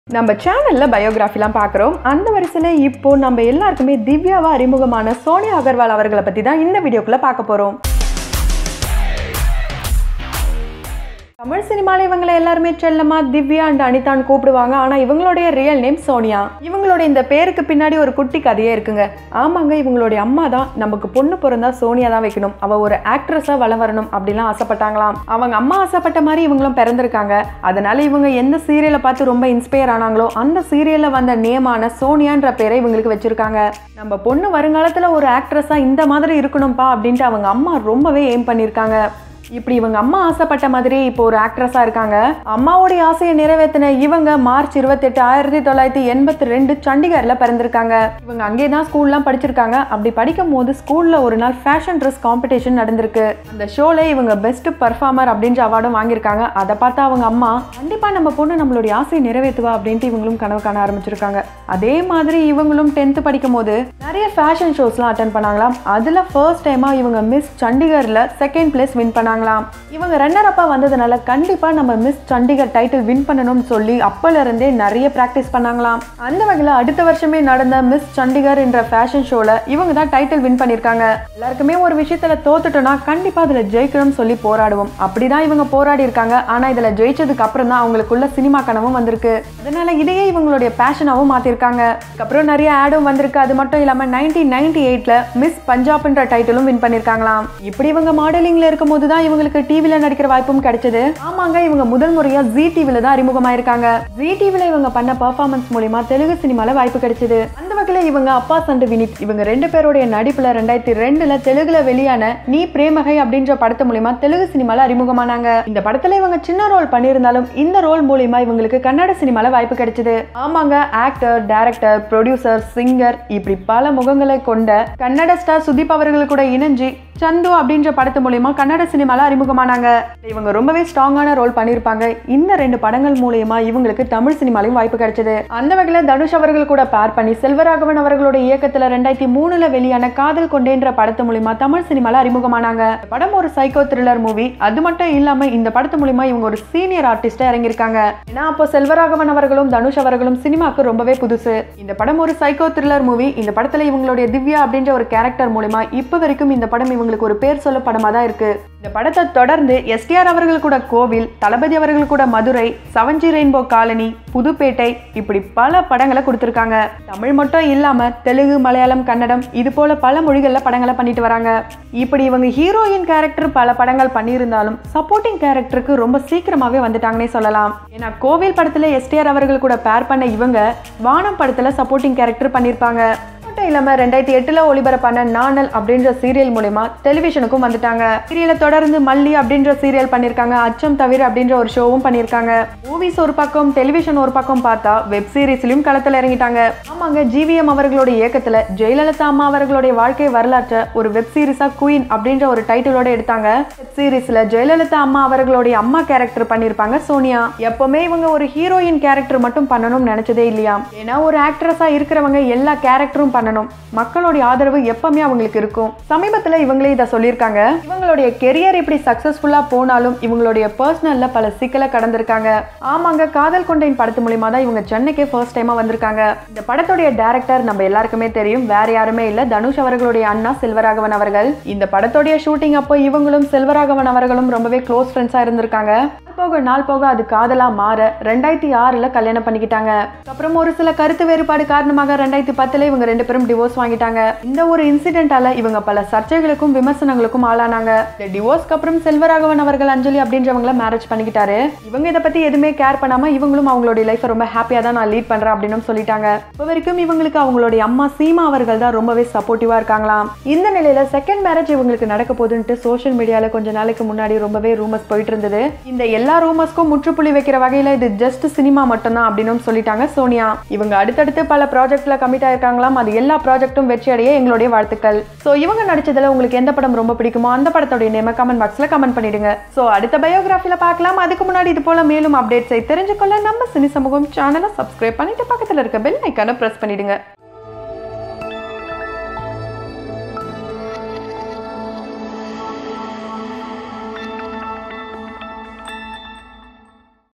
நம்ம சேனலில் பயோகிராஃபிலாம் பார்க்குறோம் அந்த வரிசையில் இப்போ நம்ம எல்லாருக்குமே திவ்யாவா அறிமுகமான சோனியா அகர்வால் அவர்களை பற்றி தான் இந்த வீடியோக்குள்ளே பார்க்க போகிறோம் தமிழ் சினிமாவில் இவங்களை எல்லாருமே செல்லமா திவ்யா அண்ட் அனிதான் கூப்பிடுவாங்க ஆனால் இவங்களுடைய ரியல் நேம் சோனியா இவங்களுடைய இந்த பேருக்கு பின்னாடி ஒரு குட்டி கதையே இருக்குங்க ஆமாங்க இவங்களுடைய அம்மா தான் நமக்கு பொண்ணு பிறந்தா சோனியா தான் வைக்கணும் அவ ஒரு ஆக்ட்ரஸாக வள வரணும் அப்படிலாம் ஆசைப்பட்டாங்களாம் அவங்க அம்மா ஆசைப்பட்ட மாதிரி இவங்களும் பிறந்திருக்காங்க அதனால இவங்க எந்த சீரியலை பார்த்து ரொம்ப இன்ஸ்பயர் ஆனாங்களோ அந்த சீரியலில் வந்த நேமான சோனியான்ற பேரை இவங்களுக்கு வச்சிருக்காங்க நம்ம பொண்ணு வருங்காலத்தில் ஒரு ஆக்ட்ரஸாக இந்த மாதிரி இருக்கணும்ப்பா அப்படின்ட்டு அவங்க அம்மா ரொம்பவே எய்ம் பண்ணியிருக்காங்க இப்படி இவங்க அம்மா ஆசைப்பட்ட மாதிரி இப்போ ஒரு ஆக்ட்ரஸாக இருக்காங்க அம்மாவோடைய ஆசையை நிறைவேற்றின இவங்க மார்ச் இருபத்தெட்டு ஆயிரத்தி தொள்ளாயிரத்தி எண்பத்தி ரெண்டு சண்டிகரில் பிறந்திருக்காங்க இவங்க அங்கே தான் ஸ்கூல்லாம் படிச்சிருக்காங்க அப்படி படிக்கும் போது ஸ்கூலில் ஒரு நாள் ஃபேஷன் ட்ரெஸ் காம்படிஷன் நடந்திருக்கு அந்த ஷோல இவங்க பெஸ்ட் பர்ஃபார்மர் அப்படின்ற அவார்டும் வாங்கியிருக்காங்க அதை பார்த்து அவங்க அம்மா கண்டிப்பாக நம்ம பொண்ணு நம்மளுடைய ஆசையை நிறைவேற்றுவா அப்படின்ட்டு இவங்களும் கனவு காண ஆரம்பிச்சிருக்காங்க அதே மாதிரி இவங்களும் டென்த்து படிக்கும் போது நிறைய ஃபேஷன் ஷோஸ்லாம் அட்டன் பண்ணாங்களாம் அதில் ஃபர்ஸ்ட் டைமாக இவங்க மிஸ் சண்டிகரில் செகண்ட் பிளேஸ் வின் பண்ணாங்களாம் இவங்க ரன்னர் அப்பா வந்ததுனால கண்டிப்பாக நம்ம மிஸ் சண்டிகர் டைட்டில் வின் பண்ணணும்னு சொல்லி அப்பல இருந்தே நிறைய ப்ராக்டிஸ் பண்ணாங்களாம் அந்த வகையில் அடுத்த வருஷமே நடந்த மிஸ் சண்டிகர் என்ற ஃபேஷன் ஷோவில் இவங்க தான் டைட்டில் வின் பண்ணியிருக்காங்க எல்லாருக்குமே ஒரு விஷயத்தில் தோத்துட்டோம்னா கண்டிப்பாக அதில் ஜெயிக்கணும்னு சொல்லி போராடுவோம் அப்படிதான் இவங்க போராடி இருக்காங்க ஆனால் இதில் ஜெயிச்சதுக்கு அப்புறம் தான் அவங்களுக்குள்ள சினிமா கனவும் வந்திருக்கு அதனால இதையே இவங்களுடைய பேஷனாகவும் மாற்றிருக்காங்க அதுக்கப்புறம் நிறைய ஆடும் வந்திருக்கு அது மட்டும் இல்லாமல் நைன்டீன் நைன்டி எயிட்டில் மிஸ் பஞ்சாப்ன்ற டைட்டிலும் வின் பண்ணியிருக்காங்களாம் இப்படி இவங்க மாடலிங்ல இருக்கும்போது தான் இவங்களுக்கு டிவில நடிக்கிற வாய்ப்பும் கிடைச்சது ஆமாங்க இவங்க முதல் முறையா ஜி டிவில தான் அறிமுகமாயிருக்காங்க ஜி டிவில இவங்க பண்ண பெர்ஃபார்மன்ஸ் மூலியமா தெலுங்கு சினிமால வாய்ப்பு கிடைச்சது அந்த வகையில இவங்க அப்பா சண்டு வினித் இவங்க ரெண்டு பேருடைய நடிப்புல ரெண்டாயிரத்தி ரெண்டுல தெலுங்குல வெளியான நீ பிரேமகை அப்படின்ற படத்து மூலியமா தெலுங்கு சினிமால அறிமுகமானாங்க இந்த படத்துல இவங்க சின்ன ரோல் பண்ணியிருந்தாலும் இந்த ரோல் மூலியமா இவங்களுக்கு கன்னட சினிமால வாய்ப்பு கிடைச்சது ஆமாங்க ஆக்டர் டைரக்டர் ப்ரொடியூசர் சிங்கர் இப்படி பல முகங்களை கொண்ட கன்னட ஸ்டார் சுதீப் அவர்கள் கூட இணைஞ்சு சந்து அப்படின்ற படத்து மூலியமா கன்னட சினிமால அறிமுகமானாங்க இவங்க ரொம்பவே ஸ்ட்ராங்கான ரோல் பண்ணியிருப்பாங்க இந்த ரெண்டு படங்கள் மூலியமா இவங்களுக்கு தமிழ் சினிமாலையும் வாய்ப்பு கிடைச்சது அந்த வகையில தனுஷ் அவர்கள் கூட பேர் பண்ணி செல்வராகவன் அவர்களோட இயக்கத்துல ரெண்டாயிரத்தி மூணுல வெளியான காதல் கொண்டேன்ற படத்து மூலியமா தமிழ் சினிமால அறிமுகமானாங்க இந்த படம் ஒரு சைக்கோ த்ரில்லர் மூவி அது மட்டும் இல்லாம இந்த படத்து மூலியமா இவங்க ஒரு சீனியர் ஆர்டிஸ்டா இறங்கியிருக்காங்க ஏன்னா அப்போ செல்வராகவன் அவர்களும் தனுஷ் அவர்களும் சினிமாக்கு ரொம்பவே புதுசு இந்த படம் ஒரு சைக்கோ த்ரில்லர் மூவி இந்த படத்துல இவங்களுடைய திவ்யா அப்படின்ற ஒரு கேரக்டர் மூலியமா இப்ப வரைக்கும் இந்த படம் இவங்களுக்கு ஒரு பேர் சொல்ல படமா தான் இருக்கு இந்த படத்தை தொடர்ந்து எஸ்டிஆர் அவர்கள் கூட கோவில் தளபதி அவர்கள் கூட மதுரை சவஞ்சி ரெயின்போ காலனி புதுப்பேட்டை இப்படி பல படங்களை கொடுத்துருக்காங்க தமிழ் மட்டும் இல்லாம தெலுங்கு மலையாளம் கன்னடம் இது போல பல மொழிகள்ல படங்களை பண்ணிட்டு வராங்க இப்படி இவங்க ஹீரோயின் கேரக்டர் பல படங்கள் பண்ணியிருந்தாலும் சப்போர்ட்டிங் கேரக்டருக்கு ரொம்ப சீக்கிரமாவே வந்துட்டாங்கன்னே சொல்லலாம் ஏன்னா கோவில் படத்துல எஸ்டிஆர் அவர்கள் கூட பேர் பண்ண இவங்க வானம் படத்துல சப்போர்ட்டிங் கேரக்டர் பண்ணியிருப்பாங்க மட்டும் இல்லாம ரெண்டாயிரத்தி எட்டுல ஒளிபரப்பான நானல் அப்படின்ற சீரியல் மூலயமா டெலிவிஷனுக்கும் வந்துட்டாங்க சீரியலை தொடர்ந்து மல்லி அப்படின்ற சீரியல் பண்ணியிருக்காங்க அச்சம் தவிர அப்படின்ற ஒரு ஷோவும் பண்ணியிருக்காங்க மூவிஸ் ஒரு பக்கம் டெலிவிஷன் ஒரு பக்கம் பார்த்தா வெப் சீரிஸ்லயும் களத்துல இறங்கிட்டாங்க ஆமாங்க ஜிவிஎம் அவர்களோட இயக்கத்துல ஜெயலலிதா அம்மா அவர்களுடைய வாழ்க்கை வரலாற்றை ஒரு வெப் சீரிஸா குயின் அப்படின்ற ஒரு டைட்டிலோட எடுத்தாங்க வெப் சீரிஸ்ல ஜெயலலிதா அம்மா அவர்களுடைய அம்மா கேரக்டர் பண்ணியிருப்பாங்க சோனியா எப்பவுமே இவங்க ஒரு ஹீரோயின் கேரக்டர் மட்டும் பண்ணணும்னு நினைச்சதே இல்லையா ஏன்னா ஒரு ஆக்ட்ரஸா இருக்கிறவங்க எல்லா கேரக்டரும் பண்ணணும் மக்களுடைய ஆதரவு எப்பவுமே அவங்களுக்கு இருக்கும் சமீபத்துல இவங்களே இதை சொல்லியிருக்காங்க இவங்களுடைய கெரியர் இப்படி சக்சஸ்ஃபுல்லா போனாலும் இவங்களுடைய பர்சனல்ல பல சிக்கலை கடந்திருக்காங்க ஆமாங்க காதல் கொண்டேன் படத்து மூலியமா தான் இவங்க சென்னைக்கே ஃபர்ஸ்ட் டைமா வந்திருக்காங்க இந்த படத்துடைய டைரக்டர் நம்ம எல்லாருக்குமே தெரியும் வேற யாருமே இல்ல தனுஷ் அவர்களுடைய அண்ணா செல்வராகவன் அவர்கள் இந்த படத்துடைய ஷூட்டிங் அப்போ இவங்களும் செல்வராகவன் அவர்களும் ரொம்பவே க்ளோஸ் ஃப்ரெண்ட்ஸா இருந்திருக்காங்க நாள் போக நாள் போக அது காதலா மாற ரெண்டாயிரத்தி ஆறுல கல்யாணம் பண்ணிக்கிட்டாங்க அப்புறம் ஒரு சில கருத்து வேறுபாடு காரணமாக ரெண்டாயிரத்தி பத்துல இவங்க ரெண்டு பேரும் டிவோர்ஸ் வாங்கிட்டாங்க இந்த ஒரு இன்சிடென்ட்டால இவங்க பல சர்ச்சைகளுக்கும் விமர்சனங்களுக்கும் ஆளானாங்க இந்த டிவோர்ஸ்க்கு அப்புறம் செல்வராகவன் அவர்கள் அஞ்சலி அப்படின்றவங்கள மேரேஜ் பண்ணிக்கிட்டாரு இவங்க இதை பத்தி எதுவுமே கேர் பண்ணாம இவங்களும் அவங்களுடைய லைஃப்பை ரொம்ப ஹாப்பியா தான் நான் லீட் பண்றேன் அப்படின்னு சொல்லிட்டாங்க இப்போ வரைக்கும் இவங்களுக்கு அவங்களுடைய அம்மா சீமா அவர்கள் தான் ரொம்பவே சப்போர்ட்டிவா இருக்காங்களாம் இந்த நிலையில செகண்ட் மேரேஜ் இவங்களுக்கு நடக்க போகுதுன்ட்டு சோஷியல் மீடியால கொஞ்ச நாளைக்கு முன்னாடி ரொம்பவே ரூமர்ஸ் போயிட்டு இருந்தது இந்த எல்லா ரூமர்ஸ்க்கும் முற்றுப்புள்ளி வைக்கிற வகையில இது ஜஸ்ட் சினிமா மட்டும்தான் அப்படின்னு சொல்லிட்டாங்க சோனியா இவங்க அடுத்தடுத்து பல ப்ராஜெக்ட்ல கமிட் ஆயிருக்காங்களாம் அது எல்லா ப்ராஜெக்ட்டும் வெற்றி அடைய எங்களுடைய வாழ்த்துக்கள் ஸோ இவங்க நடிச்சதுல உங்களுக்கு எந்த படம் ரொம்ப பிடிக்குமோ அந்த படத்தோடைய நேம கமெண்ட் பாக்ஸ்ல கமெண்ட் பண்ணிடுங்க ஸோ அடுத்த பயோகிராஃபில பார்க்கலாம் அதுக்கு முன்னாடி இது போல மேலும் அப்டேட்ஸை தெரிஞ்சுக்கொள்ள நம்ம சினி சமூகம் சேனலை சப்ஸ்கிரைப் பண்ணிட்டு பக்கத்துல இருக்க பெல் ஐக்கானை பிரஸ் பண்ணிடுங்க